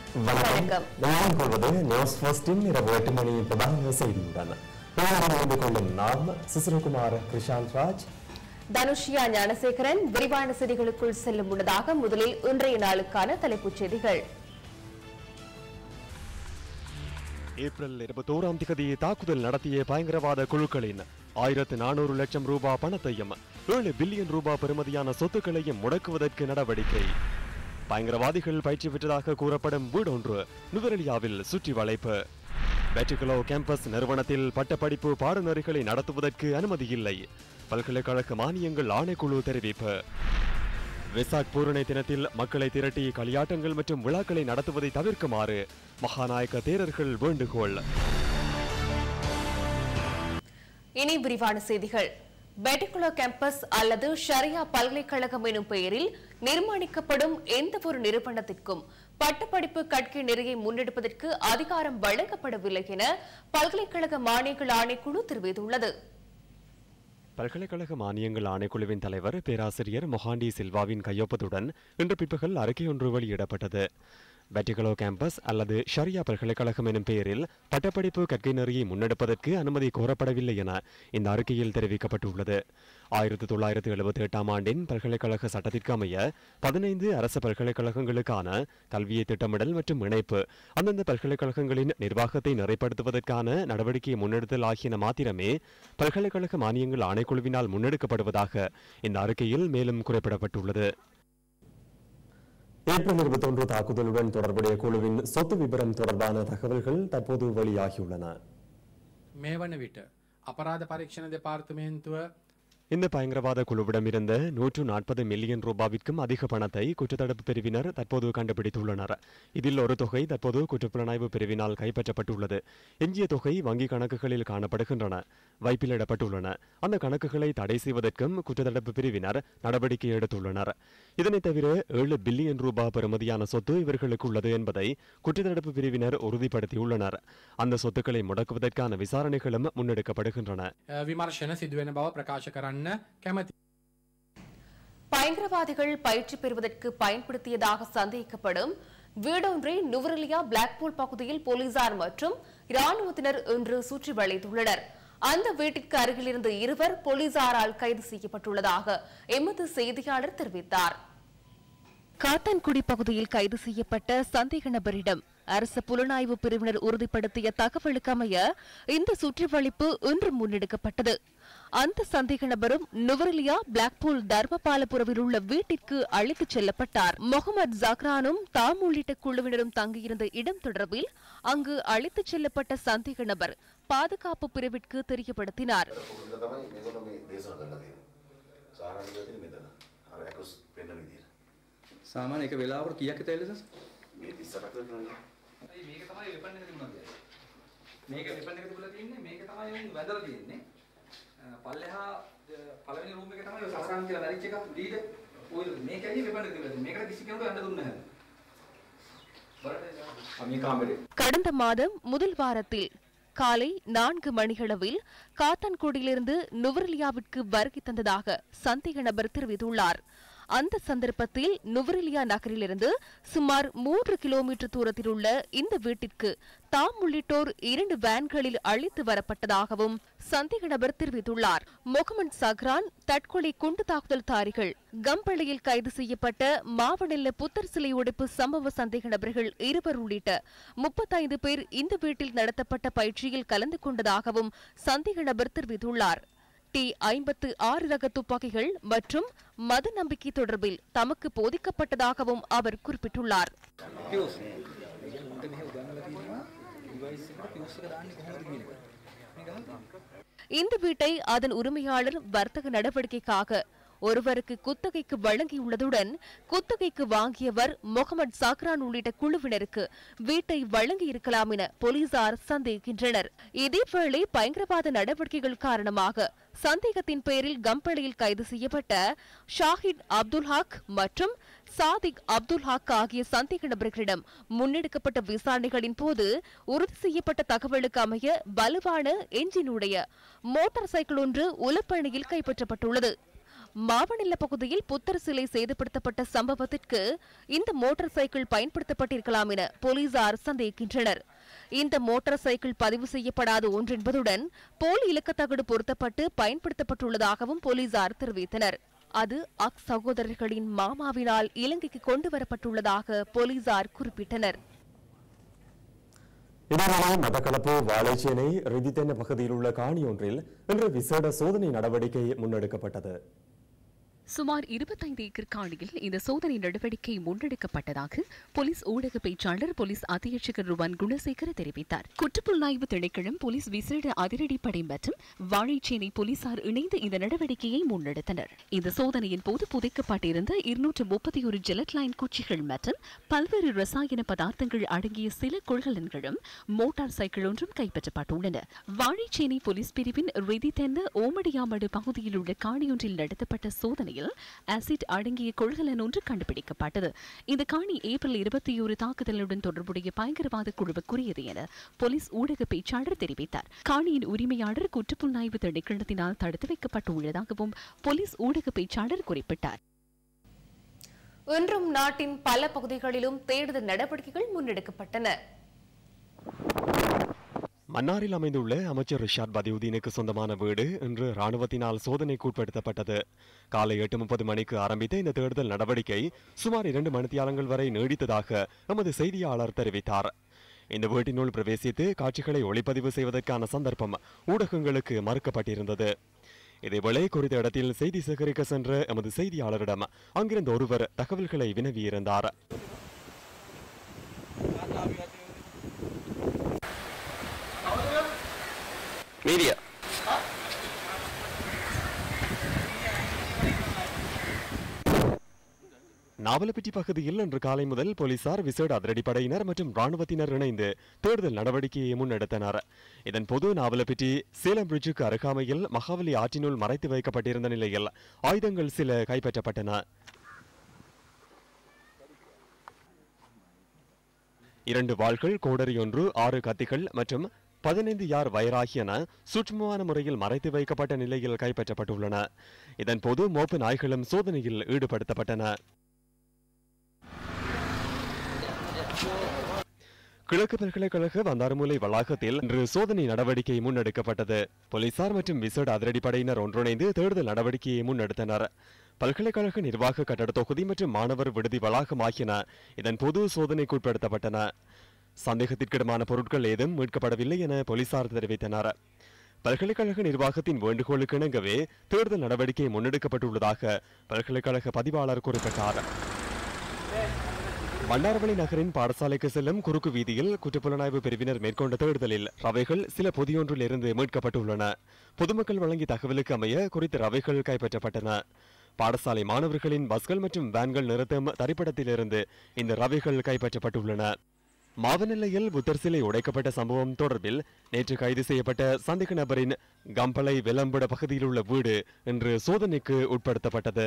வணக்கம் நான் கொள்வது நியூஸ் ஃபர்ஸ்டின் இரவு எட்டு மணி பிரதான செய்தியுடன் இணைந்து கொள்ளும் நாம் சிசிரகுமார் கிருஷாந்த் ராஜ் தனுஷியா ஞானசேகரன் விரிவான செய்திகளுக்குள் செல்லும் முன்னதாக முதலில் இன்றைய நாளுக்கான தலைப்புச் செய்திகள் ஏப்ரல் இருபத்தோராம் திகதி தாக்குதல் நடத்திய பயங்கரவாத குழுக்களின் ஆயிரத்து நானூறு லட்சம் ரூபாய் பணத்தையும் ஏழு பில்லியன் ரூபாய் பெறுமதியான சொத்துக்களையும் முடக்குவதற்கு நடவடிக்கை பயங்கரவாதிகள் பயிற்சி பெற்றதாக கூறப்படும் வீடொன்று நுவரெலியாவில் சுற்றி வளைப்பு வெற்றிகளோ கேம்பஸ் நிறுவனத்தில் பட்டப்படிப்பு பாடநெறிகளை நடத்துவதற்கு அனுமதி இல்லை பல்கலைக்கழக மானியங்கள் ஆணைக்குழு தெரிவிப்பு வெசாக் பூரணை தினத்தில் மக்களை திரட்டி களியாட்டங்கள் மற்றும் விழாக்களை நடத்துவதை தவிர்க்குமாறு மகாநாயக்க தேரர்கள் வேண்டுகோள் இனி விரிவான செய்திகள் பெட்டிகுலோ கேம்பஸ் அல்லது ஷரியா பல்கலைக்கழகம் எனும் பெயரில் நிர்மாணிக்கப்படும் எந்த ஒரு நிறுவனத்திற்கும் பட்டப்படிப்பு கற்கை நெறியை முன்னெடுப்பதற்கு அதிகாரம் வழங்கப்படவில்லை என பல்கலைக்கழக மானியங்கள் ஆணைக்குழு தெரிவித்துள்ளது பல்கலைக்கழக மானியங்கள் ஆணைக்குழுவின் தலைவர் பேராசிரியர் மொஹாண்டி சில்வாவின் கையொப்பத்துடன் இன்று பிற்பகல் அறிக்கை ஒன்று வெளியிடப்பட்டது பெட்டிகலோ கேம்பஸ் அல்லது ஷரியா பல்கலைக்கழகம் எனும் பெயரில் பட்டப்படிப்பு கற்கை நெறியை முன்னெடுப்பதற்கு அனுமதி கோரப்படவில்லை என இந்த அறிக்கையில் தெரிவிக்கப்பட்டுள்ளது ஆயிரத்தி தொள்ளாயிரத்தி எழுபத்தி எட்டாம் ஆண்டின் பல்கலைக்கழக சட்டத்திற்கு அமைய பதினைந்து அரசு பல்கலைக்கழகங்களுக்கான கல்வியை திட்டமிடல் மற்றும் இணைப்பு அந்தந்த பல்கலைக்கழகங்களின் நிர்வாகத்தை நிறைப்படுத்துவதற்கான நடவடிக்கையை முன்னெடுத்தல் ஆகியன மாத்திரமே பல்கலைக்கழக மானியங்கள் ஆணைக்குழுவினால் முன்னெடுக்கப்படுவதாக இந்த அறிக்கையில் மேலும் குறிப்பிடப்பட்டுள்ளது ஏப்ரல் இருபத்தொன்று தாக்குதலுடன் தொடர்புடைய குழுவின் சொத்து விபரம் தொடர்பான தகவல்கள் தற்போது வெளியாகியுள்ளன මේ වන විට අපරාධ පරීක්ෂණ දෙපාර්තමේන්තුව இந்த பயங்கரவாத குழுவிடமிருந்த நூற்று நாற்பது மில்லியன் ரூபாவிற்கும் அதிக பணத்தை குற்றத்தடுப்பு பிரிவினர் தற்போது கண்டுபிடித்துள்ளனர் இதில் ஒரு தொகை தற்போது குற்றப்புலனாய்வு பிரிவினால் கைப்பற்றப்பட்டுள்ளது எஞ்சிய தொகை வங்கி கணக்குகளில் காணப்படுகின்றன வைப்பிலிடப்பட்டுள்ளன அந்த கணக்குகளை தடை செய்வதற்கும் குற்றத்தடுப்பு பிரிவினர் நடவடிக்கை எடுத்துள்ளனர் இதனைத் தவிர ஏழு பில்லியன் ரூபாய் பெறுமதியான சொத்து இவர்களுக்கு உள்ளது என்பதை குற்றத்தடுப்பு பிரிவினர் உறுதிப்படுத்தியுள்ளனர் அந்த சொத்துக்களை முடக்குவதற்கான விசாரணைகளும் முன்னெடுக்கப்படுகின்றன අ, විමර්ශන සිදුවෙන බව ප්‍රකාශ කරන්න කැමති. பயங்கரவாதிகள் பயிற்சி பெறுவதற்கு பயன்படுத்தியதாக சந்தேகிக்கப்படும் வீடொன்றை நுவரெலியா பிளாக்பூல் பகுதியில் போலீசார் மற்றும் இராணுவத்தினர் இன்று சுற்றி வளைத்துள்ளனர் அந்த வீட்டிற்கு அருகில் இருந்த இருவர் போலீசாரால் கைது செய்யப்பட்டுள்ளதாக எமது செய்தியாளர் தெரிவித்தார் காத்தான்குடி பகுதியில் கைது செய்யப்பட்ட சந்தேக நபரிடம் அரசு புலனாய்வு பிரிவினர் உறுதிப்படுத்திய தகவலுக்கு அமைய இந்த சுற்றிவளைப்பு இன்று முன்னெடுக்கப்பட்டது அந்த சந்தேக நபரும் நுவரெலியா பிளாக்பூல் தர்மபாலபுரவில் உள்ள வீட்டிற்கு அழைத்துச் செல்லப்பட்டார் முகமது ஜக்ரானும் தாம் உள்ளிட்ட குழுவினரும் தங்கியிருந்த இடம் தொடர்பில் அங்கு அழைத்துச் செல்லப்பட்ட சந்தேக நபர் பாதுகாப்பு பிரிவிற்கு தெரியப்படுத்தினார் පුරුද්ද තමයි මේගොල්ලෝ මේ දේශනා කරලා තියෙන්නේ. සාරාංශය තියෙන්නේ මෙතන. අර ඇකුස් පෙන්න විදියට. සාමාන්‍ය එක වෙලාවකට කීයක් ඇතැයිද සර්? මේ 38 කරනවා. අයි මේක තමයි වෙපන් එක තිබුණා කියන්නේ. මේක වෙපන් එක තිබුණා තියෙන්නේ මේක තමයි උන් වැදලා තියෙන්නේ. අ, පල්ලෙහා අ, පළවෙනි රූම් එකේ තමයි ඔය සසරන් කියලා මැරිච් එක ලීඩ් ඔය මේකයි වෙපන් එක තිබුණා තියෙන්නේ. මේකට කිසි කෙනෙකුට යන්න දුන්නේ නැහැ. බලන්න මේ කාමරේ கடந்த மாதம் முதல் வாரத்தில் காலை நான்கு மணியளவில் காத்தான்குடியிலிருந்து நுவரெலியாவிற்கு வருகை தந்ததாக சந்தேக நபர் தெரிவித்துள்ளார் அந்த சந்தர்ப்பத்தில் நுவரெலியா நகரிலிருந்து சுமார் மூன்று கிலோமீட்டர் தூரத்தில் உள்ள இந்த வீட்டிற்கு தாம் உள்ளிட்டோர் இரண்டு வேன்களில் அழைத்து வரப்பட்டதாகவும் சந்தேக நபர் தெரிவித்துள்ளார் முகமது சஹ்ரான் தற்கொலை குண்டு தாக்குதல்தாரிகள் கம்பளையில் கைது செய்யப்பட்ட மாவனெல்ல புத்தர் சிலை உடைப்பு சம்பவ சந்தேக நபர்கள் இருவர் உள்ளிட்ட முப்பத்தைந்து பேர் இந்த வீட்டில் நடத்தப்பட்ட பயிற்சியில் கலந்து கொண்டதாகவும் சந்தேக நபர் தெரிவித்துள்ளார் டி ஐம்பத்து ஆறு ரக துப்பாக்கிகள் மற்றும் மத நம்பிக்கை தொடர்பில் தமக்கு போதிக்கப்பட்டதாகவும் அவர் குறிப்பிட்டுள்ளார் පියුස්. ඒ උන්ට මෙහෙ උගන්වලා තියෙනවා ඩිවයිස් එකට පියුස් එක දාන්නේ කොහොමද කියන එක. මේක හරිද? இந்த வீட்டை அதன் உரிமையாளர் வர்த்தக நடவடிக்கைக்காக ஒருவருக்கு குத்தகைக்கு வழங்கியுள்ளதுடன் குத்தகைக்கு வாங்கியவர் முகமது சாக்ரான் உள்ளிட்ட குழுவினருக்கு வீட்டை வழங்கியிருக்கலாம் என போலீசார் சந்தேகிக்கின்றனர் இதேவேளை பயங்கரவாத நடவடிக்கைகள் காரணமாக சந்தேகத்தின் பேரில் கம்பளையில் கைது செய்யப்பட்ட ஷாஹித் அப்துல் ஹக் மற்றும் சாதிக் அப்துல் ஹக் ஆகிய சந்தேக நபர்களிடம் முன்னெடுக்கப்பட்ட விசாரணைகளின் போது உறுதி செய்யப்பட்ட தகவலுக்கு அமைய வலுவான எஞ்சினுடைய மோட்டார் சைக்கிள் ஒன்று உலப்பணியில் கைப்பற்றப்பட்டுள்ளது மாவனில்ல பகுதியில் புத்தர் சிலை சேதப்படுத்தப்பட்ட சம்பவத்திற்கு இந்த மோட்டார் சைக்கிள் பயன்படுத்தப்பட்டிருக்கலாம் என போலீசார் சந்தேகிக்கின்றனர் இந்த மோட்டார் சைக்கிள் பதிவு செய்யப்படாத ஒன்றென்பதுடன் போலி இலக்கத்தகடு பொருத்தப்பட்டு பயன்படுத்தப்பட்டுள்ளதாகவும் போலீசார் தெரிவித்தனர் அது அக் சகோதரர்களின் மாமாவினால் இலங்கைக்கு கொண்டு வரப்பட்டுள்ளதாக போலீசார் குறிப்பிட்டனர் இதனால் மதக்களப்பு வாழைச்சேனை ரிதித்தென்ன பகுதியில் உள்ள காணி ஒன்றில் இன்று விசேட சோதனை நடவடிக்கை முன்னெடுக்கப்பட்டது சுமார் இருபத்தைந்து ஏக்கர் காணியில் இந்த சோதனை நடவடிக்கை முன்னெடுக்கப்பட்டதாக போலீஸ் ஊடக பேச்சாளர் போலீஸ் அத்தியட்சகர் ருவான் குணசேகர தெரிவித்தார் குற்றப்புலனாய்வு திணைக்களம் போலீஸ் விசேட அதிரடிப்படை மற்றும் வாழைச்சேனை போலீசார் இணைந்து இந்த நடவடிக்கையை முன்னெடுத்தனர் இந்த சோதனையின் போது புதைக்கப்பட்டிருந்த இருநூற்று முப்பத்தி ஒரு ஜெலட்லைன் குச்சிகள் மற்றும் பல்வேறு ரசாயன பதார்த்தங்கள் அடங்கிய சில கொள்கலன்களும் மோட்டார் சைக்கிள் ஒன்றும் கைப்பற்றப்பட்டுள்ளன வாழைச்சேனை போலீஸ் பிரிவின் ரிதி தென்ன ஓமடியாமடு பகுதியில் உள்ள காணியொன்றில் நடத்தப்பட்ட சோதனையில் ஆசிட் அடங்கிய கொள்கலன் ஒன்று கண்டுபிடிக்கப்பட்டது இந்த காணி ஏப்ரல் இருபத்தி ஒரு தாக்குதலுடன் தொடர்புடைய பயங்கரவாத குழுவுக்குரியது என போலீஸ் ஊடக பேச்சாளர் தெரிவித்தார் காணியின் உரிமையாளர் குற்றப்புலனாய்வு திணைக்களத்தினால் தடுத்து வைக்கப்பட்டுள்ளதாகவும் போலீஸ் ஊடக பேச்சாளர் குறிப்பிட்டார் இன்றும் நாட்டின் பல பகுதிகளிலும் தேடுதல் நடவடிக்கைகள் முன்னெடுக்கப்பட்டன மன்னாரில் அமைந்துள்ள அமைச்சர் ரிஷாட் பதியுதீனுக்கு சொந்தமான வீடு இன்று ராணுவத்தினால் சோதனைக்கு உட்படுத்தப்பட்டது காலை எட்டு முப்பது மணிக்கு ஆரம்பித்த இந்த தேடுதல் நடவடிக்கை சுமார் இரண்டு மணித்தியாலங்கள் வரை நீடித்ததாக எமது செய்தியாளர் தெரிவித்தார் இந்த வீட்டினுள் பிரவேசித்து காட்சிகளை ஒளிப்பதிவு செய்வதற்கான சந்தர்ப்பம் ஊடகங்களுக்கு மறுக்கப்பட்டிருந்தது இதேவேளை குறித்த இடத்தில் செய்தி சேகரிக்க சென்ற எமது செய்தியாளரிடம் அங்கிருந்த ஒருவர் தகவல்களை வினவியிருந்தார் மீடியா நாவலப்பிட்டி பகுதியில் இன்று காலை முதல் போலீசார் விசேட அதிரடிப்படையினர் மற்றும் ராணுவத்தினர் இணைந்து தேடுதல் நடவடிக்கையை முன்னெடுத்தனர் இதன் பொது நாவலப்பிட்டி சேலம் பிரிட்ஜுக்கு அருகாமையில் மகாவலி ஆற்றினுள் மறைத்து வைக்கப்பட்டிருந்த நிலையில் ஆயுதங்கள் சில கைப்பற்றப்பட்டன இரண்டு வாள்கள் கோடரி ஒன்று ஆறு கத்திகள் மற்றும் பதினைந்து யார் வயராகியன சூட்சமமான முறையில் மறைத்து வைக்கப்பட்ட நிலையில் கைப்பற்றப்பட்டுள்ளன இதன் போது மோப்பு நாய்களும் சோதனையில் ஈடுபடுத்தப்பட்டன கிழக்கு பல்கலைக்கழக வந்தாரமூலை வளாகத்தில் இன்று சோதனை நடவடிக்கை முன்னெடுக்கப்பட்டது போலீசார் மற்றும் விசேட அதிரடிப்படையினர் ஒன்றிணைந்து தேடுதல் நடவடிக்கையை முன்னெடுத்தனர் பல்கலைக்கழக நிர்வாக கட்டட தொகுதி மற்றும் மாணவர் விடுதி வளாகம் ஆகியன இதன் பொது சோதனைக்குட்படுத்தப்பட்டன சந்தேகத்திற்கிடமான பொருட்கள் ஏதும் மீட்கப்படவில்லை என போலீசார் தெரிவித்தனர் பல்கலைக்கழக நிர்வாகத்தின் வேண்டுகோளுக்கு இணங்கவே தேடுதல் நடவடிக்கை முன்னெடுக்கப்பட்டுள்ளதாக பல்கலைக்கழக பதிவாளர் குறிப்பிட்டார் மன்னார்வளி நகரின் பாடசாலைக்கு செல்லும் குறுக்கு வீதியில் குற்றப்புலனாய்வு பிரிவினர் மேற்கொண்ட தேடுதலில் ரவைகள் சில பொதியொன்றில் இருந்து மீட்கப்பட்டுள்ளன பொதுமக்கள் வழங்கிய தகவலுக்கு அமைய குறித்த ரவைகள் கைப்பற்றப்பட்டன பாடசாலை மாணவர்களின் பஸ்கள் மற்றும் வேன்கள் நிறுத்தும் தரிப்பிடத்திலிருந்து இந்த ரவைகள் கைப்பற்றப்பட்டுள்ளன மாவநிலையில் புத்தர் சிலை உடைக்கப்பட்ட சம்பவம் தொடர்பில் நேற்று கைது செய்யப்பட்ட சந்தேக நபரின் கம்பளை வெலம்புட பகுதியில் உள்ள வீடு இன்று சோதனைக்கு உட்படுத்தப்பட்டது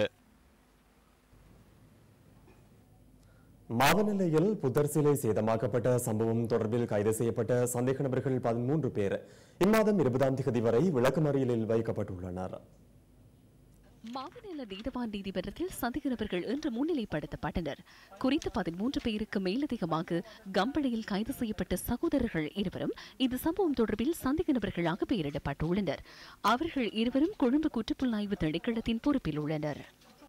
மாவநிலையில் புத்தர் சிலை சேதமாக்கப்பட்ட சம்பவம் தொடர்பில் கைது செய்யப்பட்ட சந்தேக நபர்கள் பதிமூன்று பேர் இம்மாதம் இருபதாம் தேதி வரை விளக்கமறியலில் வைக்கப்பட்டுள்ளனர் மாவநில நீதவான் நீதிமன்றத்தில் சந்தேக நபர்கள் இன்று முன்னிலைப்படுத்தப்பட்டனர் குறித்த பதிமூன்று பேருக்கு மேலதிகமாக கம்பளையில் கைது செய்யப்பட்ட சகோதரர்கள் இருவரும் இந்த சம்பவம் தொடர்பில் சந்தேக நபர்களாக பெயரிடப்பட்டுள்ளனர் அவர்கள் இருவரும் கொழும்பு குற்றப்புலனாய்வு திணைக்களத்தின் பொறுப்பில் உள்ளனர்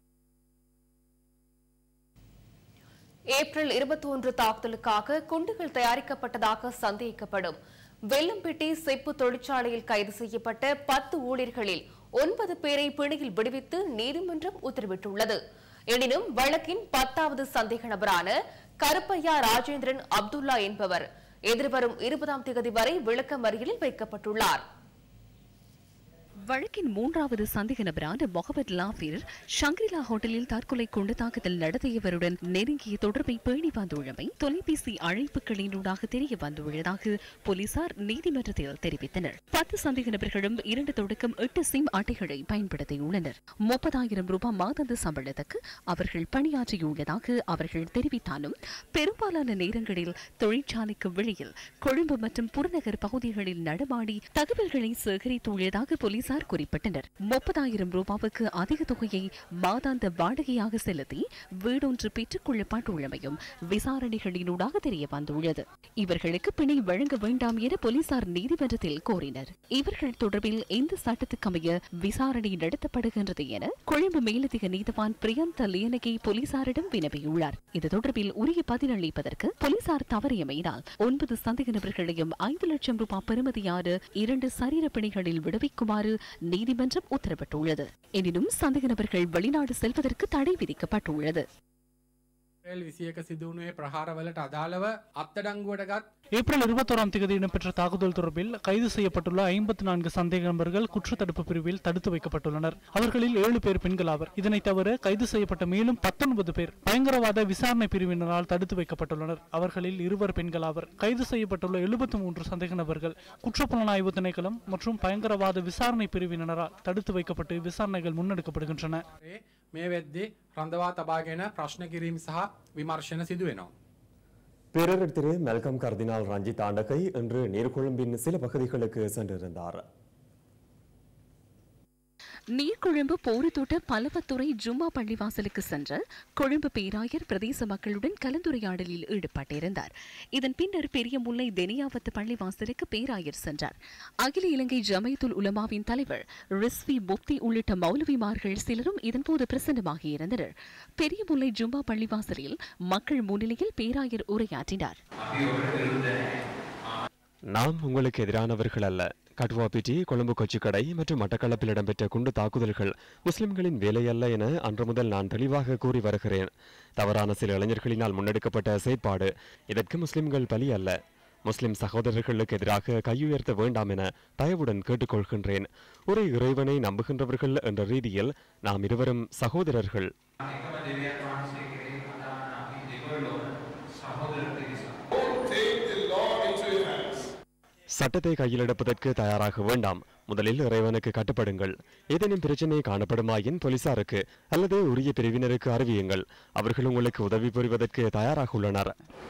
ஏப்ரல் இருபத்தி ஒன்று தாக்குதலுக்காக குண்டுகள் தயாரிக்கப்பட்டதாக சந்தேகிக்கப்படும் வெள்ளம்பட்டி செப்பு தொழிற்சாலையில் கைது செய்யப்பட்ட பத்து ஊழியர்களில் ஒன்பது பேரை பிணையில் விடுவித்து நீதிமன்றம் உத்தரவிட்டுள்ளது எனினும் வழக்கின் பத்தாவது சந்தேக நபரான கருப்பையா ராஜேந்திரன் அப்துல்லா என்பவர் எதிர்வரும் இருபதாம் தேதி வரை விளக்கமறியலில் வைக்கப்பட்டுள்ளார் வழக்கின் மூன்றாவது சந்தேக நபரான முகமது லாபீர் ஷங்கிரிலா ஹோட்டலில் தற்கொலை கொண்டு தாக்குதல் நடத்தியவருடன் நெருங்கிய தொடர்பை பேணி வந்துள்ளமை தொலைபேசி அழைப்புகளினூடாக தெரிய வந்துள்ளதாக போலீசார் நீதிமன்றத்தில் தெரிவித்தனர் பத்து சந்தேக நபர்களும் இரண்டு தொடக்கம் எட்டு சிம் அட்டைகளை பயன்படுத்தியுள்ளனர் முப்பதாயிரம் ரூபாய் மாதாந்த சம்பளத்துக்கு அவர்கள் பணியாற்றியுள்ளதாக அவர்கள் தெரிவித்தாலும் பெரும்பாலான நேரங்களில் தொழிற்சாலைக்கு வெளியில் கொழும்பு மற்றும் புறநகர் பகுதிகளில் நடமாடி தகவல்களை சேகரித்துள்ளதாக போலீசார் போலீசார் குறிப்பிட்டனர் முப்பதாயிரம் ரூபாவுக்கு அதிக தொகையை மாதாந்த வாடகையாக செலுத்தி வீடொன்று பெற்றுக் கொள்ளப்பட்டுள்ளமையும் விசாரணைகளினூடாக தெரிய வந்துள்ளது இவர்களுக்கு பிணை வழங்க வேண்டாம் என போலீசார் நீதிமன்றத்தில் கோரினர் இவர்கள் தொடர்பில் இந்த சட்டத்துக்கமைய விசாரணை நடத்தப்படுகின்றது என கொழும்பு மேலதிக நீதவான் பிரியந்த லியனகி போலீசாரிடம் வினவியுள்ளார் இது தொடர்பில் உரிய பதிலளிப்பதற்கு போலீசார் தவறியமையினால் ஒன்பது சந்தேக நபர்களையும் ஐந்து லட்சம் ரூபாய் பெறுமதியான இரண்டு சரீர பிணைகளில் விடுவிக்குமாறு நீதிமன்றம் உத்தரவிட்டுள்ளது எனினும் சந்தேக நபர்கள் வெளிநாடு செல்வதற்கு தடை விதிக்கப்பட்டுள்ளது ඒල් විසියක සිදුවනුවේ ප්‍රහාරවලට අදාළව අත්තඩංගුවට ගත් ஏப்ரல் இருபத்தோராம் தேதி இடம்பெற்ற தாக்குதல் தொடர்பில் கைது செய்யப்பட்டுள்ள ஐம்பத்தி நான்கு சந்தேக நபர்கள் குற்றத்தடுப்பு பிரிவில் தடுத்து வைக்கப்பட்டுள்ளனர் அவர்களில் ஏழு பேர் பெண்கள் ஆவர் இதனைத் தவிர கைது செய்யப்பட்ட மேலும் பத்தொன்பது பேர் பயங்கரவாத விசாரணை பிரிவினரால் தடுத்து வைக்கப்பட்டுள்ளனர் அவர்களில் இருவர் பெண்கள் ஆவர் கைது செய்யப்பட்டுள்ள எழுபத்தி மூன்று சந்தேக நபர்கள் குற்றப்புலனாய்வு திணைக்களம் மற்றும் பயங்கரவாத விசாரணை பிரிவினரால் தடுத்து வைக்கப்பட்டு விசாரணைகள் முன்னெடுக்கப்படுகின்றன මේ වෙද්දේ රඳවා තබාගෙන ප්‍රශ්න කිරීම සහ විමර්ශන සිදුවෙනවා. பேரர் திரு மெல்கம் கர்தினால் ரஞ்சித் ஆண்டகை இன்று நீர்கொழும்பின் சில பகுதிகளுக்கு சென்றிருந்தார் நீர்கொழும்பு போருத்தோட்ட பலவத்துறை ஜும்மா பள்ளிவாசலுக்கு சென்ற கொழும்பு பேராயர் பிரதேச மக்களுடன் கலந்துரையாடலில் ஈடுபட்டிருந்தார் இதன் பின்னர் பெரிய முல்லை தெனியாவத்து பள்ளிவாசலுக்கு பேராயர் சென்றார் அகில இலங்கை ஜமையத்துல் உலமாவின் தலைவர் ரிஸ்வி முப்தி உள்ளிட்ட மௌலவிமார்கள் சிலரும் இதன்போது பிரசன்னமாகி இருந்தனர் பெரிய முல்லை ஜும்மா பள்ளிவாசலில் மக்கள் முன்னிலையில் பேராயர் உரையாற்றினார் நாம் உங்களுக்கு எதிரானவர்கள் அல்ல கட்வாபிட்டி கொழும்பு கொச்சிக்கடை மற்றும் மட்டக்களப்பில் இடம்பெற்ற குண்டு தாக்குதல்கள் முஸ்லிம்களின் வேலை அல்ல என அன்று முதல் நான் தெளிவாக கூறி வருகிறேன் தவறான சில இளைஞர்களினால் முன்னெடுக்கப்பட்ட செயற்பாடு இதற்கு முஸ்லிம்கள் பலி அல்ல முஸ்லிம் சகோதரர்களுக்கு எதிராக கையுயர்த்த வேண்டாம் என தயவுடன் கேட்டுக்கொள்கின்றேன் ஒரு இறைவனை நம்புகின்றவர்கள் என்ற ரீதியில் நாம் இருவரும் சகோதரர்கள் சட்டத்தை கையில் எடுப்பதற்கு தயாராக வேண்டாம் முதலில் இறைவனுக்கு கட்டுப்படுங்கள் ஏதேனும் பிரச்சனை காணப்படுமாயின் போலீசாருக்கு அல்லது உரிய பிரிவினருக்கு அறிவியுங்கள் அவர்கள் உங்களுக்கு உதவி புரிவதற்கு தயாராக உள்ளனர்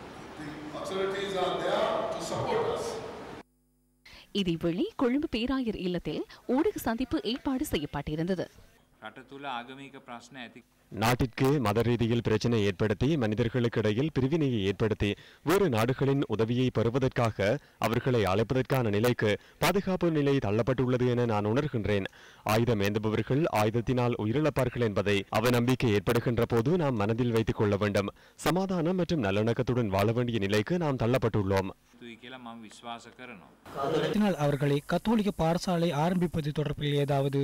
இதேவேளை கொழும்பு பேராயர் இல்லத்தில் ஊடக சந்திப்பு ஏற்பாடு செய்யப்பட்டிருந்தது රට තුළ ආගමික ප්‍රශ්න ඇති நாட்டிற்கு மத ரீதியில் பிரச்சனை ஏற்படுத்தி மனிதர்களுக்கு இடையில் பிரிவினையை ஏற்படுத்தி வேறு நாடுகளின் உதவியை பெறுவதற்காக அவர்களை அழைப்பதற்கான நிலைக்கு பாதுகாப்பு நிலை தள்ளப்பட்டுள்ளது என நான் உணர்கின்றேன் ஆயுதம் ஏந்துபவர்கள் ஆயுதத்தினால் உயிரிழப்பார்கள் என்பதை அவநம்பிக்கை ஏற்படுகின்ற போது நாம் மனதில் வைத்துக் கொள்ள வேண்டும் சமாதானம் மற்றும் நல்லிணக்கத்துடன் வாழ வேண்டிய நிலைக்கு நாம் தள்ளப்பட்டுள்ளோம் යුතුයි කියලා මම විශ්වාස කරනවා. இதனால் அவர்களை கத்தோலிக்க பாடசாலை ஆரம்பிப்பது தொடர்பில் ஏதாவது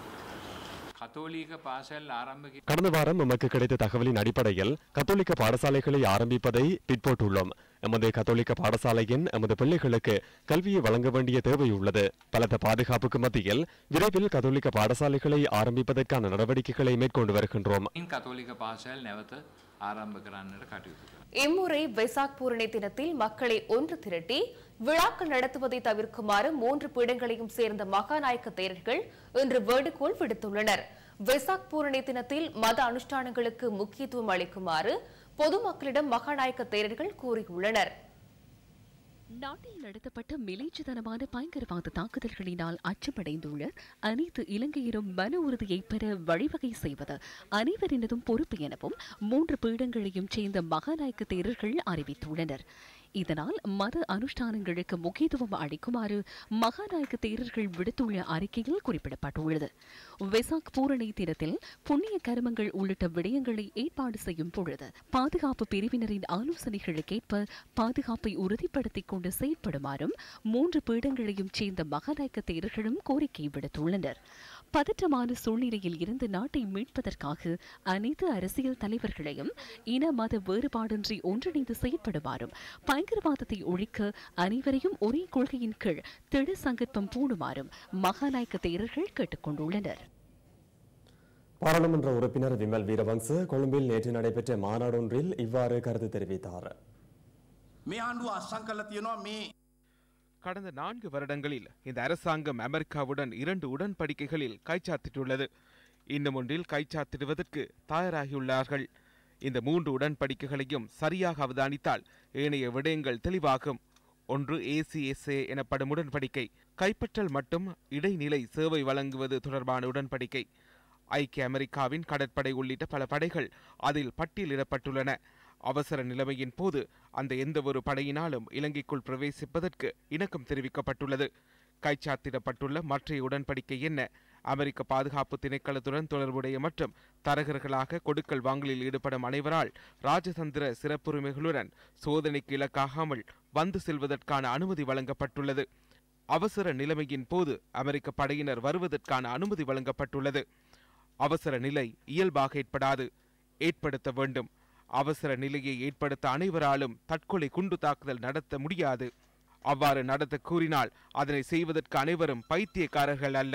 කතෝලීක පාසැල් ආරම්භ කි- கடந்த வாரம் நமக்கு கிடைத்த தகவலின் அடிப்படையில் கத்தோலிக்க பாடசாலைகளை ஆரம்பிப்பதை பிற்போட்டுள்ளோம் எமது கத்தோலிக்க பாடசாலையின் எமது பிள்ளைகளுக்கு கல்வியை வழங்க வேண்டிய தேவை உள்ளது பலத்த பாதுகாப்புக்கு மத்தியில் விரைவில் கத்தோலிக்க பாடசாலைகளை ஆரம்பிப்பதற்கான நடவடிக்கைகளை மேற்கொண்டு வருகின்றோம் ඉන් කතෝලික පාසැල් නැවත ආරම්භ කරන්නට කටයුතු කරනවා. இம்முறை வெசாக் பூரணி தினத்தில் மக்களை ஒன்று திரட்டி விழாக்கள் நடத்துவதை தவிர்க்குமாறு மூன்று பீடங்களையும் சேர்ந்த மகாநாயக்க தேரர்கள் இன்று வேண்டுகோள் விடுத்துள்ளனர் வெசாக் பூரணி தினத்தில் மத அனுஷ்டானங்களுக்கு முக்கியத்துவம் அளிக்குமாறு பொதுமக்களிடம் மகாநாயக்க தேரர்கள் கூறியுள்ளனர் நாட்டில் நடத்தப்பட்ட மிலேச்சதனமான பயங்கரவாத தாக்குதல்களினால் அச்சமடைந்துள்ள அனைத்து இலங்கையரும் மன உறுதியை பெற வழிவகை செய்வது அனைவரினதும் பொறுப்பு எனவும் மூன்று பீடங்களையும் சேர்ந்த மகாநாயக்க தேரர்கள் அறிவித்துள்ளனர் இதனால் மத அனுஷ்டானங்களுக்கு முக்கியத்துவம் அளிக்குமாறு மகாநாயக்க தேரர்கள் விடுத்துள்ள அறிக்கையில் குறிப்பிடப்பட்டுள்ளது வெசாக் பூரணி தினத்தில் புண்ணிய கருமங்கள் உள்ளிட்ட விடயங்களை ஏற்பாடு செய்யும் பொழுது பாதுகாப்பு பிரிவினரின் ஆலோசனைகளுக்கேற்ப பாதுகாப்பை உறுதிப்படுத்திக் கொண்டு செயற்படுமாறும் மூன்று பீடங்களையும் சேர்ந்த மகாநாயக்க தேரர்களும் கோரிக்கை விடுத்துள்ளனர் பதற்றமான சூழ்நிலையில் இருந்து நாட்டை மீட்பதற்காக அனைத்து அரசியல் தலைவர்களையும் இன மத வேறுபாடின்றி ஒன்றிணைந்து செயற்படுமாறும் பயங்கரவாதத்தை ஒழிக்க அனைவரையும் ஒரே கொள்கையின் கீழ் திட சங்கற்பம் பூணுமாறும் மகாநாயக்க தேரர்கள் கேட்டுக் கொண்டுள்ளனர் பாராளுமன்ற உறுப்பினர் விமல் வீரவங்ச கொழும்பில் நேற்று நடைபெற்ற மாநாடொன்றில் இவ்வாறு கருத்து தெரிவித்தார் මේ ආණ්ඩුව අස්සං කල්ල තියෙනවා මේ கடந்த நான்கு வருடங்களில் இந்த அரசாங்கம் அமெரிக்காவுடன் இரண்டு உடன்படிக்கைகளில் கைச்சாத்திட்டுள்ளது இன்னும் ஒன்றில் கைச்சாத்திடுவதற்கு தயாராகியுள்ளார்கள் இந்த மூன்று உடன்படிக்கைகளையும் சரியாக அவதானித்தால் ஏனைய விடயங்கள் தெளிவாகும் ஒன்று ஏசிஎஸ்ஏ எனப்படும் உடன்படிக்கை கைப்பற்றல் மற்றும் இடைநிலை சேவை வழங்குவது தொடர்பான உடன்படிக்கை ஐக்கிய அமெரிக்காவின் கடற்படை உள்ளிட்ட பல படைகள் அதில் பட்டியலிடப்பட்டுள்ளன அவசர நிலைமையின் போது அந்த எந்தவொரு படையினாலும் இலங்கைக்குள் பிரவேசிப்பதற்கு இணக்கம் தெரிவிக்கப்பட்டுள்ளது கைச்சாத்திடப்பட்டுள்ள மற்றைய உடன்படிக்கை என்ன அமெரிக்க பாதுகாப்பு திணைக்களத்துடன் தொடர்புடைய மற்றும் தரகர்களாக கொடுக்கல் வாங்கலில் ஈடுபடும் அனைவரால் ராஜதந்திர சிறப்புரிமைகளுடன் சோதனைக்கு இலக்காகாமல் வந்து செல்வதற்கான அனுமதி வழங்கப்பட்டுள்ளது அவசர நிலைமையின் போது அமெரிக்க படையினர் வருவதற்கான அனுமதி வழங்கப்பட்டுள்ளது அவசர நிலை இயல்பாக ஏற்படாது ஏற்படுத்த வேண்டும் அவசர நிலையை ஏற்படுத்த அனைவராலும் தற்கொலை குண்டு தாக்குதல் நடத்த முடியாது அவ்வாறு நடத்த கூறினால் அதனை செய்வதற்கு அனைவரும் பைத்தியக்காரர்கள் அல்ல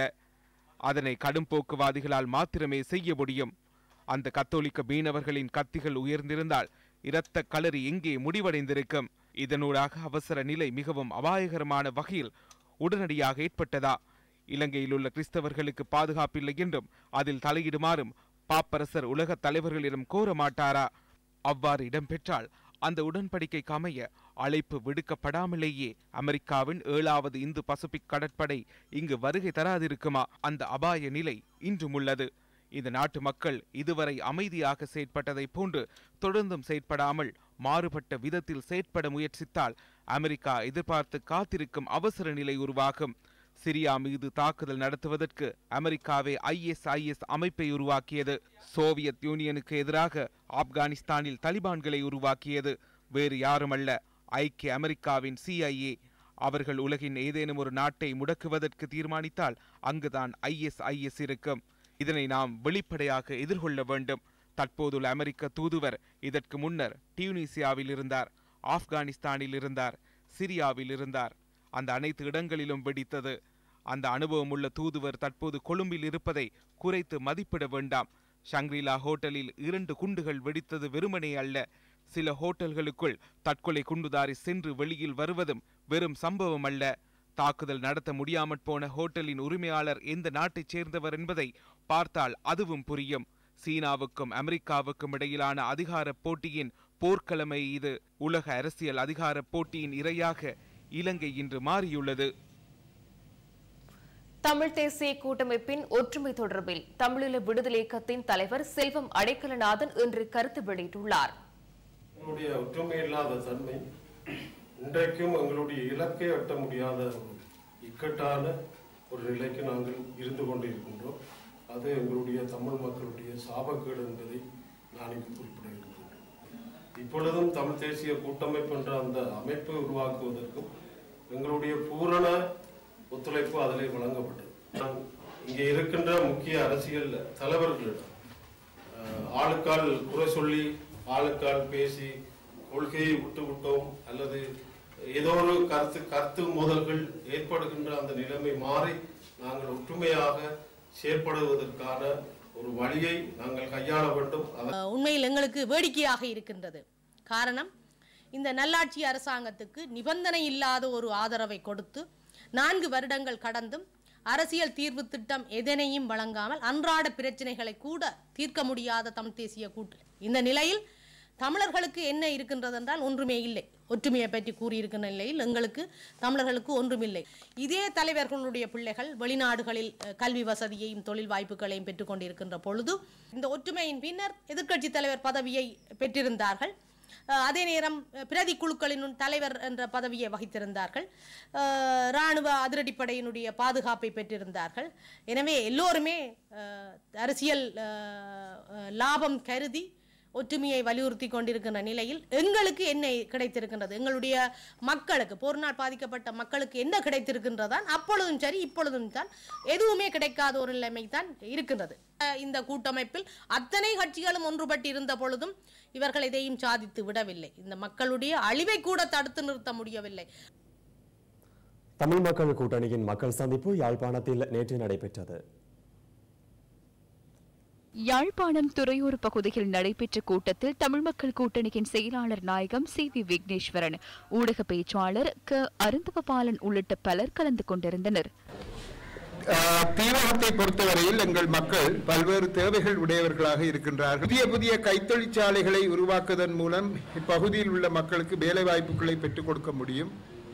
அதனை கடும் போக்குவாதிகளால் மாத்திரமே செய்ய முடியும் அந்த கத்தோலிக்க மீனவர்களின் கத்திகள் உயர்ந்திருந்தால் இரத்த களறி எங்கே முடிவடைந்திருக்கும் இதனூடாக அவசர நிலை மிகவும் அபாயகரமான வகையில் உடனடியாக ஏற்பட்டதா இலங்கையில் உள்ள கிறிஸ்தவர்களுக்கு பாதுகாப்பில்லை என்றும் அதில் தலையிடுமாறும் பாப்பரசர் உலக தலைவர்களிடம் கோர மாட்டாரா அவ்வாறு இடம்பெற்றால் அந்த உடன்படிக்கைக்கு அமைய அழைப்பு விடுக்கப்படாமலேயே அமெரிக்காவின் ஏழாவது இந்து பசிபிக் கடற்படை இங்கு வருகை தராதிருக்குமா அந்த அபாய நிலை இன்றும் உள்ளது இந்த நாட்டு மக்கள் இதுவரை அமைதியாக செயற்பட்டதைப் போன்று தொடர்ந்தும் செயற்படாமல் மாறுபட்ட விதத்தில் செயற்பட முயற்சித்தால் அமெரிக்கா எதிர்பார்த்து காத்திருக்கும் அவசர நிலை உருவாகும் சிரியா மீது தாக்குதல் நடத்துவதற்கு அமெரிக்காவே ஐஎஸ்ஐஎஸ் அமைப்பை உருவாக்கியது சோவியத் யூனியனுக்கு எதிராக ஆப்கானிஸ்தானில் தலிபான்களை உருவாக்கியது வேறு யாருமல்ல ஐக்கிய அமெரிக்காவின் சிஐஏ அவர்கள் உலகின் ஏதேனும் ஒரு நாட்டை முடக்குவதற்கு தீர்மானித்தால் அங்குதான் ஐஎஸ்ஐஎஸ் இருக்கும் இதனை நாம் வெளிப்படையாக எதிர்கொள்ள வேண்டும் தற்போதுள்ள அமெரிக்க தூதுவர் இதற்கு முன்னர் டியூனிசியாவில் இருந்தார் ஆப்கானிஸ்தானில் இருந்தார் சிரியாவில் இருந்தார் அந்த அனைத்து இடங்களிலும் வெடித்தது அந்த அனுபவம் உள்ள தூதுவர் தற்போது கொழும்பில் இருப்பதை குறைத்து மதிப்பிட வேண்டாம் ஷங்க்ரிலா ஹோட்டலில் இரண்டு குண்டுகள் வெடித்தது வெறுமனே அல்ல சில ஹோட்டல்களுக்குள் தற்கொலை குண்டுதாரி சென்று வெளியில் வருவதும் வெறும் சம்பவம் அல்ல தாக்குதல் நடத்த முடியாமற் போன ஹோட்டலின் உரிமையாளர் எந்த நாட்டைச் சேர்ந்தவர் என்பதை பார்த்தால் அதுவும் புரியும் சீனாவுக்கும் அமெரிக்காவுக்கும் இடையிலான அதிகார போட்டியின் போர்க்களமை இது உலக அரசியல் அதிகார போட்டியின் இரையாக இலங்கை இன்று மாறியுள்ளது தமிழ் தேசிய கூட்டமைப்பின் ஒற்றுமை தொடர்பில் தமிழீழ விடுதலை இயக்கத்தின் தலைவர் செல்வம் அடைக்கலநாதன் இன்று கருத்து வெளியிட்டுள்ளார் எங்களுடைய ஒற்றுமை இல்லாத தன்மை இன்றைக்கும் எங்களுடைய இலக்கை எட்ட முடியாத ஒரு இக்கட்டான ஒரு நிலைக்கு நாங்கள் இருந்து கொண்டிருக்கின்றோம் அது எங்களுடைய தமிழ் மக்களுடைய சாபக்கேடு என்பதை நான் இங்கு குறிப்பிட விரும்புகிறேன் இப்பொழுதும் தமிழ் தேசிய கூட்டமைப்பு என்ற அந்த அமைப்பை உருவாக்குவதற்கும் எங்களுடைய பூரண ஒத்துழைப்பு அதிலே வழங்கப்பட்டது நான் இங்கே இருக்கின்ற முக்கிய அரசியல் தலைவர்களிடம் அஹ், ஆளுக்கால் குறை சொல்லி ஆளுக்கால் பேசி கொள்கையை விட்டு விட்டோம் அல்லது ஏதோ ஒரு கருத்து கருத்து மோதல்கள் ஏற்படுகின்ற அந்த நிலைமை மாறி நாங்கள் ஒற்றுமையாக செயற்படுவதற்கான ஒரு வழியை நாங்கள் கையாள வேண்டும் அதன் அஹ் உண்மையில் எங்களுக்கு வேடிக்கையாக இருக்கின்றது காரணம் இந்த நல்லாட்சி அரசாங்கத்துக்கு நிபந்தனை இல்லாத ஒரு ஆதரவை கொடுத்து நான்கு வருடங்கள் கடந்தும் அரசியல் தீர்வு திட்டம் எதனையும் வழங்காமல் அன்றாட பிரச்சனைகளை கூட தீர்க்க முடியாத தமிழ் தேசிய கூட்டு இந்த நிலையில் தமிழர்களுக்கு என்ன இருக்கின்றது என்றால் ஒன்றுமே இல்லை ஒற்றுமையை பற்றி கூறியிருக்கின்ற நிலையில் எங்களுக்கு தமிழர்களுக்கு ஒன்றுமில்லை இதே தலைவர்களுடைய பிள்ளைகள் வெளிநாடுகளில் அஹ், கல்வி வசதியையும் தொழில் வாய்ப்புகளையும் பெற்றுக்கொண்டிருக்கின்ற பொழுது இந்த ஒற்றுமையின் பின்னர் எதிர்க்கட்சி தலைவர் பதவியை பெற்றிருந்தார்கள் அஹ், அதே நேரம் அஹ், பிரதி குழுக்களின் தலைவர் என்ற பதவியை வகித்திருந்தார்கள் அஹ், இராணுவ அதிரடிப்படையினுடைய பாதுகாப்பை பெற்றிருந்தார்கள் எனவே எல்லோருமே அஹ், அரசியல் அஹ், அஹ், லாபம் கருதி ஒற்றுமையை வலியுறுத்தி கொண்டிருக்கின்ற நிலையில் எங்களுக்கு என்ன கிடைத்திருக்கின்றது எங்களுடைய மக்களுக்கு போர்னால் பாதிக்கப்பட்ட மக்களுக்கு என்ன கிடைத்திருக்கின்றதான் அப்பொழுதும் சரி இப்பொழுதும் தான் எதுவுமே கிடைக்காத ஒரு நிலைமை தான் இருக்கின்றது அஹ் இந்த கூட்டமைப்பில் அத்தனை கட்சிகளும் ஒன்றுபட்டு இருந்த பொழுதும் இவர்கள் எதையும் சாதித்து விடவில்லை இந்த மக்களுடைய அழிவை கூட தடுத்து நிறுத்த முடியவில்லை தமிழ் மக்கள் கூட்டணியின் மக்கள் சந்திப்பு யாழ்ப்பாணத்தில் நேற்று நடைபெற்றது யாழ்ப்பாணம் துறையூர் பகுதியில் நடைபெற்ற கூட்டத்தில் தமிழ் மக்கள் கூட்டணியின் செயலாளர் நாயகம் சி வி விக்னேஸ்வரன் ஊடக பேச்சாளர் க அருந்தவபாலன் உள்ளிட்ட பலர் கலந்து கொண்டிருந்தனர் ஆஹ் தீவகத்தை பொறுத்தவரையில் எங்கள் மக்கள் பல்வேறு தேவைகள் உடையவர்களாக இருக்கின்றார்கள் புதிய புதிய கைத்தொழிற்சாலைகளை உருவாக்குவதன் மூலம் இப்பகுதியில் உள்ள மக்களுக்கு வேலை வாய்ப்புகளை பெற்றுக் கொடுக்க முடியும்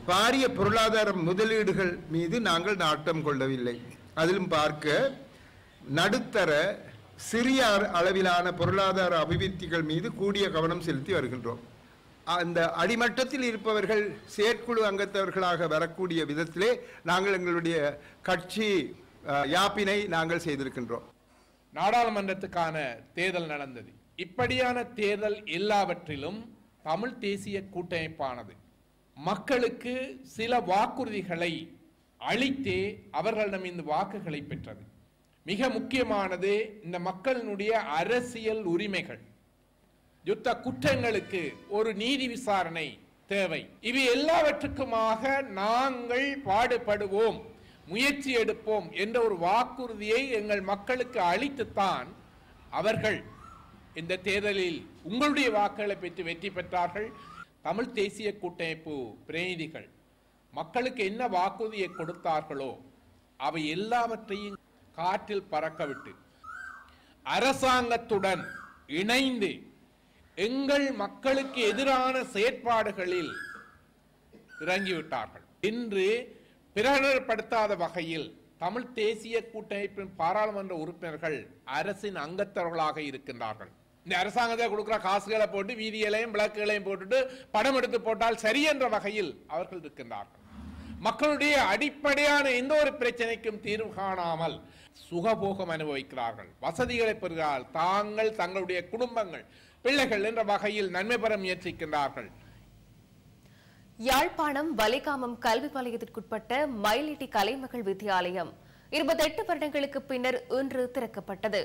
பாரிய பொருளாதார முதலீடுகள் மீது நாங்கள் நாட்டம் கொள்ளவில்லை அதிலும் பார்க்க நடுத்தர சிறிய அளவிலான பொருளாதார அபிவிருத்திகள் மீது கூடிய கவனம் செலுத்தி வருகின்றோம் அந்த அடிமட்டத்தில் இருப்பவர்கள் செயற்குழு அங்கத்தவர்களாக வரக்கூடிய விதத்திலே நாங்கள் எங்களுடைய கட்சி அஹ், யாப்பினை நாங்கள் செய்திருக்கின்றோம் நாடாளுமன்றத்துக்கான தேர்தல் நடந்தது இப்படியான தேர்தல் எல்லாவற்றிலும் தமிழ் தேசிய கூட்டமைப்பானது மக்களுக்கு சில வாக்குறுதிகளை அளித்தே அவர்களிடம் இந்த வாக்குகளை பெற்றது மிக முக்கியமானது இந்த மக்களினுடைய அரசியல் உரிமைகள் யுத்த குற்றங்களுக்கு ஒரு நீதி விசாரணை தேவை இவை எல்லாவற்றுக்குமாக நாங்கள் பாடுபடுவோம் முயற்சி எடுப்போம் என்ற ஒரு வாக்குறுதியை எங்கள் மக்களுக்கு அளித்துத்தான் அவர்கள் இந்த தேர்தலில் உங்களுடைய வாக்குகளை பெற்று வெற்றி பெற்றார்கள் தமிழ் தேசிய கூட்டமைப்பு பிரதிநிதிகள் மக்களுக்கு என்ன வாக்குறுதியை கொடுத்தார்களோ அவை எல்லாவற்றையும் காற்றில் பறக்கவிட்டு அரசாங்கத்துடன் இணைந்து எங்கள் மக்களுக்கு எதிரான செயற்பாடுகளில் இறங்கிவிட்டார்கள் இன்று பிரகடனப்படுத்தாத வகையில் தமிழ் தேசிய கூட்டமைப்பின் பாராளுமன்ற உறுப்பினர்கள் அரசின் அங்கத்தவர்களாக இருக்கின்றார்கள் இந்த அரசாங்கத்தை கொடுக்கிற காசுகளை போட்டு வீதிகளையும் விளக்குகளையும் போட்டுட்டு படம் எடுத்து போட்டால் சரி என்ற வகையில் அவர்கள் இருக்கின்றார்கள் மக்களுடைய அடிப்படையான எந்த ஒரு பிரச்சனைக்கும் தீர்வு காணாமல் சுகபோகம் அனுபவிக்கிறார்கள் வசதிகளை பெறுகிறார்கள் தாங்கள் தங்களுடைய குடும்பங்கள் பிள்ளைகள் என்ற வகையில் நன்மை பெற முயற்சிக்கின்றார்கள் யாழ்ப்பாணம் வலிகாமம் கல்வி வலயத்திற்குட்பட்ட மயிலிட்டி கலைமகள் வித்தியாலயம் இருபத்தெட்டு வருடங்களுக்கு பின்னர் இன்று திறக்கப்பட்டது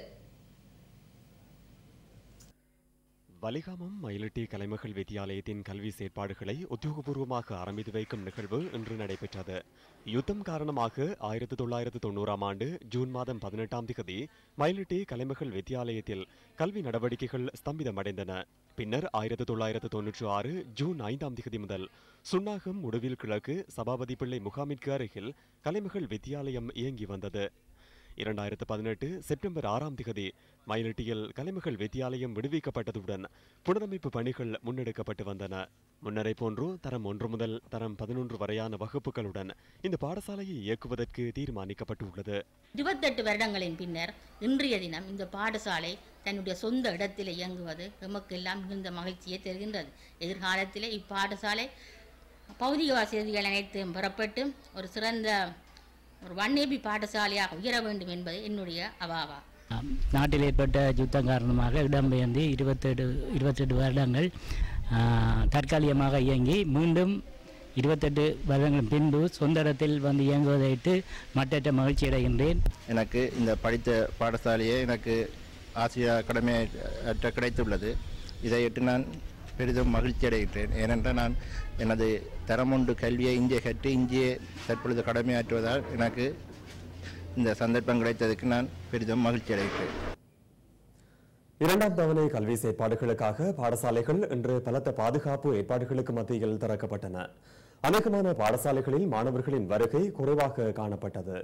வலிகாமம் மயிலிட்டி கலைமகள் வித்தியாலயத்தின் கல்வி செயற்பாடுகளை உத்தியோகபூர்வமாக ஆரம்பித்து வைக்கும் நிகழ்வு இன்று நடைபெற்றது யுத்தம் காரணமாக ஆயிரத்தி தொள்ளாயிரத்து தொண்ணூறாம் ஆண்டு ஜூன் மாதம் பதினெட்டாம் திகதி மயிலிட்டி கலைமகள் வித்தியாலயத்தில் கல்வி நடவடிக்கைகள் ஸ்தம்பிதமடைந்தன பின்னர் ஆயிரத்தி தொள்ளாயிரத்து தொன்னூற்றி ஆறு ஜூன் ஐந்தாம் திகதி முதல் சுன்னாகம் உடுவில் கிழக்கு சபாபதி பிள்ளை முகாமிற்கு அருகில் கலைமகள் வித்தியாலயம் இயங்கி வந்தது இரண்டாயிரத்து பதினெட்டு செப்டம்பர் ஆறாம் திகதி மயிலட்டியில் கலைமகள் வித்தியாலயம் விடுவிக்கப்பட்டதுடன் புனரமைப்பு பணிகள் முன்னெடுக்கப்பட்டு வந்தன முன்னரை போன்று தரம் ஒன்று முதல் தரம் பதினொன்று வரையான வகுப்புகளுடன் இந்த பாடசாலையை இயக்குவதற்கு தீர்மானிக்கப்பட்டுள்ளது இருபத்தெட்டு வருடங்களின் பின்னர் இன்றைய தினம் இந்த பாடசாலை தன்னுடைய சொந்த இடத்தில் இயங்குவது எமக்கெல்லாம் மிகுந்த மகிழ்ச்சியை தருகின்றது எதிர்காலத்தில் இப்பாடசாலை பௌதிக வசதிகள் அனைத்தும் பெறப்பட்டு ஒரு சிறந்த ஒரு வன்னேபி பாடசாலையாக உயர வேண்டும் என்பது என்னுடைய அவாவா நாட்டில் ஏற்பட்ட யுத்தம் காரணமாக இடம்பெயர்ந்து இருபத்தெட்டு இருபத்தெட்டு வருடங்கள் ஆ, தற்காலிகமாக இயங்கி மீண்டும் இருபத்தெட்டு வருடங்கள் பின்பு சொந்த இடத்தில் வந்து இயங்குவதையிட்டு மற்றற்ற மகிழ்ச்சி அடைகின்றேன் எனக்கு இந்த படித்த பாடசாலையே எனக்கு ஆசிரியர் கடமை அற்ற கிடைத்துள்ளது இதையிட்டு நான் பெரிதும் மகிழ்ச்சி அடைகின்றேன் ஏனென்றால் நான் எனது தரமொன்று கல்வியை இங்கே கற்று இங்கே தற்பொழுது கடமையாற்றுவதால் எனக்கு இந்த சந்தர்ப்பம் கிடைத்ததுக்கு நான் பெரிதும் மகிழ்ச்சி அடைகின்றேன் இரண்டாம் தவணை கல்வி செயற்பாடுகளுக்காக பாடசாலைகள் இன்று பலத்த பாதுகாப்பு ஏற்பாடுகளுக்கு மத்தியில் திறக்கப்பட்டன அநேகமான பாடசாலைகளில் மாணவர்களின் வருகை குறைவாக காணப்பட்டது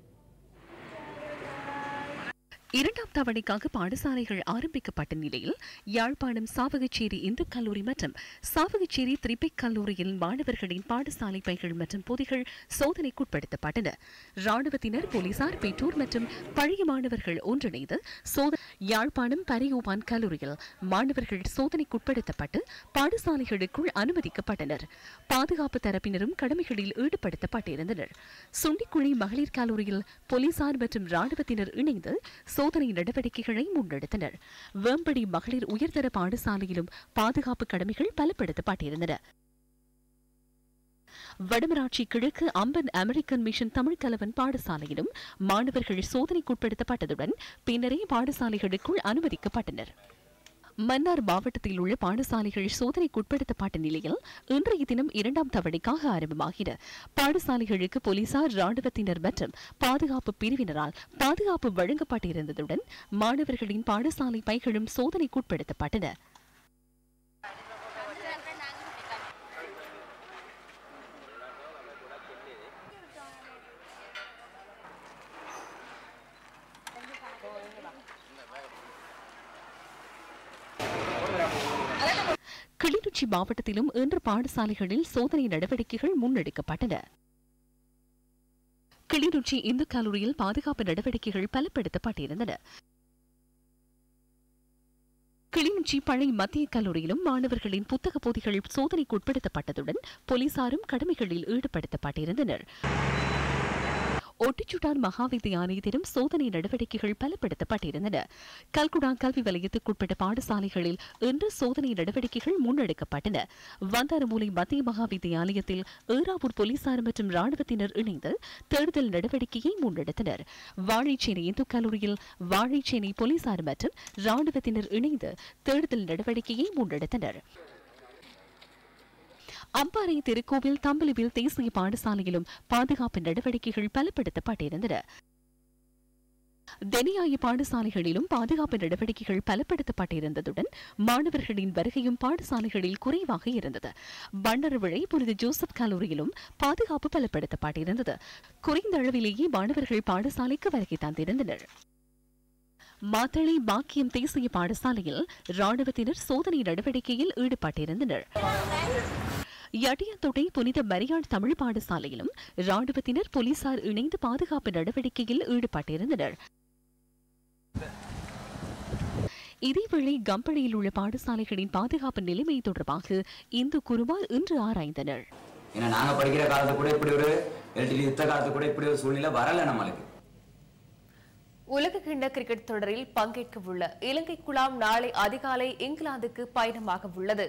இரண்டாம் தவணைக்காக பாடசாலைகள் ஆரம்பிக்கப்பட்ட நிலையில் யாழ்ப்பாணம் சாவகச்சேரி இந்து கல்லூரி மற்றும் சாவகச்சேரி திரிபெக் கல்லூரியில் மாணவர்களின் பாடசாலை பைகள் மற்றும் பொதிகள் சோதனைக்குட்படுத்தப்பட்டன ராணுவத்தினர் போலீசார் பெற்றோர் மற்றும் பழைய மாணவர்கள் ஒன்றிணைந்து சோத யாழ்ப்பாணம் பரியோவான் கல்லூரியில் மாணவர்கள் சோதனைக்குட்படுத்தப்பட்டு பாடசாலைகளுக்குள் அனுமதிக்கப்பட்டனர் பாதுகாப்பு தரப்பினரும் கடமைகளில் ஈடுபடுத்தப்பட்டிருந்தனர் சுண்டிக்குழி மகளிர் கல்லூரியில் போலீசார் மற்றும் ராணுவத்தினர் இணைந்து சோதனை நடவடிக்கைகளை முன்னெடுத்தனர் வேம்படி மகளிர் உயர்தர பாடசாலையிலும் பாதுகாப்பு கடமைகள் பலப்படுத்தப்பட்டிருந்தன வடமராட்சி கிழக்கு அம்பன் அமெரிக்கன் மிஷன் தமிழ் கலவன் பாடசாலையிலும் மாணவர்கள் சோதனைக்குட்படுத்தப்பட்டதுடன் பின்னரே பாடசாலைகளுக்குள் அனுமதிக்கப்பட்டனர் மன்னார் மாவட்டத்தில் உள்ள பாடசாலைகள் சோதனைக்குட்படுத்தப்பட்ட நிலையில் இன்றைய தினம் இரண்டாம் தவணைக்காக ஆரம்பமாகின பாடசாலைகளுக்கு போலீசார் ராணுவத்தினர் மற்றும் பாதுகாப்பு பிரிவினரால் பாதுகாப்பு வழங்கப்பட்டிருந்ததுடன் மாணவர்களின் பாடசாலை பைகளும் சோதனைக்குட்படுத்தப்பட்டன கிளிநொச்சி மாவட்டத்திலும் இன்று பாடசாலைகளில் சோதனை நடவடிக்கைகள் முன்னெடுக்கப்பட்டன கிளிநொச்சி இந்து கல்லூரியில் பாதுகாப்பு நடவடிக்கைகள் பலப்படுத்தப்பட்டிருந்தன கிளிநொச்சி பழைய மத்திய கல்லூரியிலும் மாணவர்களின் புத்தக போதிகள் சோதனைக்கு உட்படுத்தப்பட்டதுடன் போலீசாரும் கடமைகளில் ஈடுபடுத்தப்பட்டிருந்தனர் ஒட்டிச்சுட்டான் மகாவித்தியாலயத்திலும் சோதனை நடவடிக்கைகள் பலப்படுத்தப்பட்டிருந்தன கல்குடா கல்வி வலயத்துக்குட்பட்ட பாடசாலைகளில் இன்று சோதனை நடவடிக்கைகள் முன்னெடுக்கப்பட்டன வந்தாரமூலை மத்திய மகாவித்தியாலயத்தில் ஏறாவூர் போலீசார் மற்றும் ராணுவத்தினர் இணைந்து தேடுதல் நடவடிக்கையை முன்னெடுத்தனர் வாழைச்சேனை இந்து கல்லூரியில் வாழைச்சேனை போலீசார் மற்றும் ராணுவத்தினர் இணைந்து தேடுதல் நடவடிக்கையை முன்னெடுத்தனர் அம்பாறை திருக்கோவில் தம்பலிவில் தேசிய பாடசாலையிலும் பாதுகாப்பு நடவடிக்கைகள் பலப்படுத்தப்பட்டிருந்தன தெனியாய பாடசாலைகளிலும் பாதுகாப்பு நடவடிக்கைகள் பலப்படுத்தப்பட்டிருந்ததுடன் மாணவர்களின் வருகையும் பாடசாலைகளில் குறைவாக இருந்தது பண்டரவிழை புனித ஜோசப் கல்லூரியிலும் பாதுகாப்பு பலப்படுத்தப்பட்டிருந்தது குறைந்த அளவிலேயே மாணவர்கள் பாடசாலைக்கு வருகை தந்திருந்தனர் மாத்தளை பாக்கியம் தேசிய பாடசாலையில் ராணுவத்தினர் சோதனை நடவடிக்கையில் ஈடுபட்டிருந்தனர் யடியத்தொடை புனித மரியாள் தமிழ் பாடசாலையிலும் ராணுவத்தினர் போலீசார் இணைந்து பாதுகாப்பு நடவடிக்கையில் ஈடுபட்டிருந்தனர் இதேவேளை கம்பளையில் உள்ள பாடசாலைகளின் பாதுகாப்பு நிலைமை தொடர்பாக இந்து குருமார் இன்று ஆராய்ந்தனர் ஏன்னா நாங்க படிக்கிற காலத்து கூட இப்படி ஒரு எல்டிடி யுத்த காலத்து கூட இப்படி ஒரு சூழ்நிலை வரல நம்மளுக்கு உலக கிண்ண கிரிக்கெட் தொடரில் பங்கேற்க உள்ள இலங்கை குழாம் நாளை அதிகாலை இங்கிலாந்துக்கு பயணமாக உள்ளது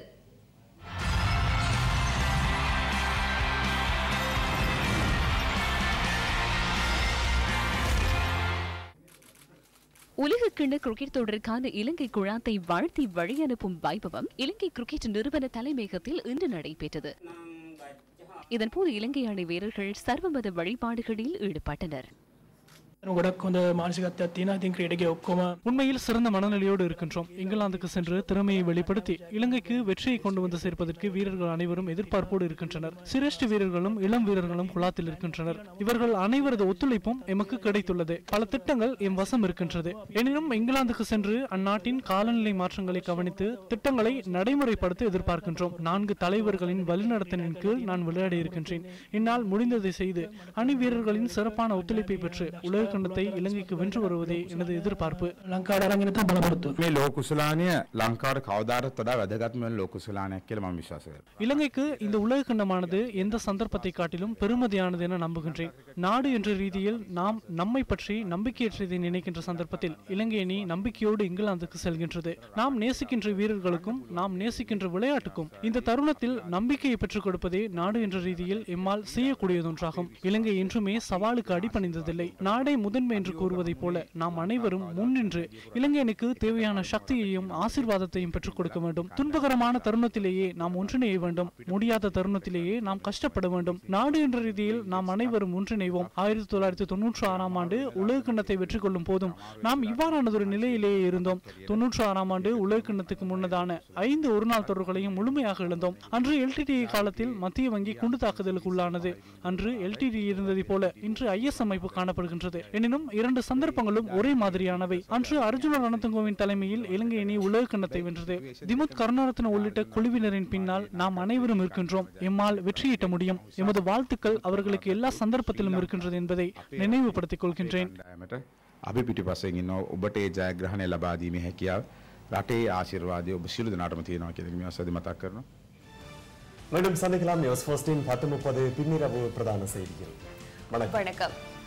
உலக கிண்ண கிரிக்கெட் தொடருக்கான இலங்கை குழாத்தை வாழ்த்தி வழியனுப்பும் வைபவம் இலங்கை கிரிக்கெட் நிறுவன தலைமையகத்தில் இன்று நடைபெற்றது இதன்போது இலங்கை அணி வீரர்கள் சர்வமத வழிபாடுகளில் ஈடுபட்டனர் ගොඩක් හොඳ මානසිකත්වයක් තියෙන ඉතින් ක්‍රීඩකය ඔක්කොම உண்மையில் சிறந்த மனநிலையோடு இருக்கின்றோம் இங்கிலாந்துக்கு சென்று திறமையை வெளிப்படுத்தி இலங்கைக்கு வெற்றியை கொண்டு வந்து சேர்ப்பதற்கு வீரர்கள் அனைவரும் எதிர்பார்ப்போடு இருக்கின்றனர் சிரேஷ்ட வீரர்களும் இளம் வீரர்களும் குழாத்தில் இருக்கின்றனர் இவர்கள் அனைவரது ஒத்துழைப்பும் எமக்கு கிடைத்துள்ளது பல திட்டங்கள் எம் வசம் இருக்கின்றது எனினும் இங்கிலாந்துக்கு சென்று அந்நாட்டின் காலநிலை மாற்றங்களை கவனித்து திட்டங்களை நடைமுறைப்படுத்த எதிர்பார்க்கின்றோம் நான்கு தலைவர்களின் வழிநடத்தலின் கீழ் நான் விளையாடி இருக்கின்றேன் என்னால் முடிந்ததை செய்து அணி வீரர்களின் சிறப்பான ஒத்துழைப்பை பெற்று உலக கண்டத்தை இலங்கைக்கு வென்று வருவதே எனது எதிர்பார்ப்பு මේ ලෝකුසලානය ලංකාර කවදාරත් වඩා වැදගත්ම ලෝකුසලානයක් කියල ම විශවාස කරනවා. இலங்கைக்கு இந்த உலக கண்டமானது எந்த சந்தர்ப்பத்தை காட்டிலும் பெருமதியானது என நம்புகின்றேன் நாடு என்ற ரீதியில் நாம் நம்மை பற்றி நம்பிக்கையற்றதை நினைக்கின்ற சந்தர்ப்பத்தில் இலங்கை அணி நம்பிக்கையோடு இங்கிலாந்துக்கு செல்கின்றது நாம் நேசிக்கின்ற வீரர்களுக்கும் நாம் நேசிக்கின்ற விளையாட்டுக்கும் இந்த தருணத்தில் நம்பிக்கையை பெற்றுக் கொடுப்பதே நாடு என்ற ரீதியில் எம்மால் செய்யக்கூடியதொன்றாகும் இலங்கை என்றுமே சவாலுக்கு அடிபணிந்ததில்லை நாடே முதன்மை என்று கூறுவதைப் போல நாம் அனைவரும் முன்னின்று இலங்கை அணிக்கு தேவையான சக்தியையும் ஆசீர்வாதத்தையும் பெற்றுக் கொடுக்க வேண்டும் துன்பகரமான தருணத்திலேயே நாம் ஒன்றிணைய வேண்டும் முடியாத தருணத்திலேயே நாம் கஷ்டப்பட வேண்டும் நாடு என்ற ரீதியில் நாம் அனைவரும் ஒன்றிணைவோம் ஆயிரத்தி தொள்ளாயிரத்தி தொன்னூற்றி ஆறாம் ஆண்டு உலக கிண்ணத்தை வெற்றி கொள்ளும் போதும் நாம் இவ்வாறானதொரு நிலையிலேயே இருந்தோம் தொன்னூற்றி ஆறாம் ஆண்டு உலக கிண்ணத்துக்கு முன்னதான ஐந்து ஒருநாள் தொடர்களையும் முழுமையாக இழந்தோம் அன்று எல்டிடிஐ காலத்தில் மத்திய வங்கி குண்டு தாக்குதலுக்கு உள்ளானது அன்று எல்டிடி இருந்ததை போல இன்று ஐஎஸ் அமைப்பு காணப்படுகின்றது எனினும் இரண்டு சந்தர்ப்பங்களும் ஒரே மாதிரியானவை அன்று அர்ஜுன ரணத்துங்கோவின் தலைமையில் இலங்கை அணி உலக கிண்ணத்தை வென்றது திமுத் கருணாரத்ன உள்ளிட்ட குழுவினரின் பின்னால் நாம் அனைவரும் இருக்கின்றோம் எம்மால் வெற்றியீட்ட முடியும் எமது வாழ்த்துக்கள் அவர்களுக்கு எல்லா சந்தர்ப்பத்திலும் இருக்கின்றது என்பதை நினைவுபடுத்திக் கொள்கின்றேன் ෑමට අපි පිටිපස්සෙන් ඉන්න ඔබට ඒ ජයග්‍රහණය ලබාදීම හැකියාව රටේ ආශිර්වාදය ඔබ සියලු දෙනාටම තියෙනවා කියලා මේ අවසරදී මතක් කරනවා. மீண்டும் சந்திக்கலாம் நியூஸ் ஃபர்ஸ்டின் பத்து முப்பது பின்னிரவு பிரதான செய்தியில் வணக்கம் வணக்கம்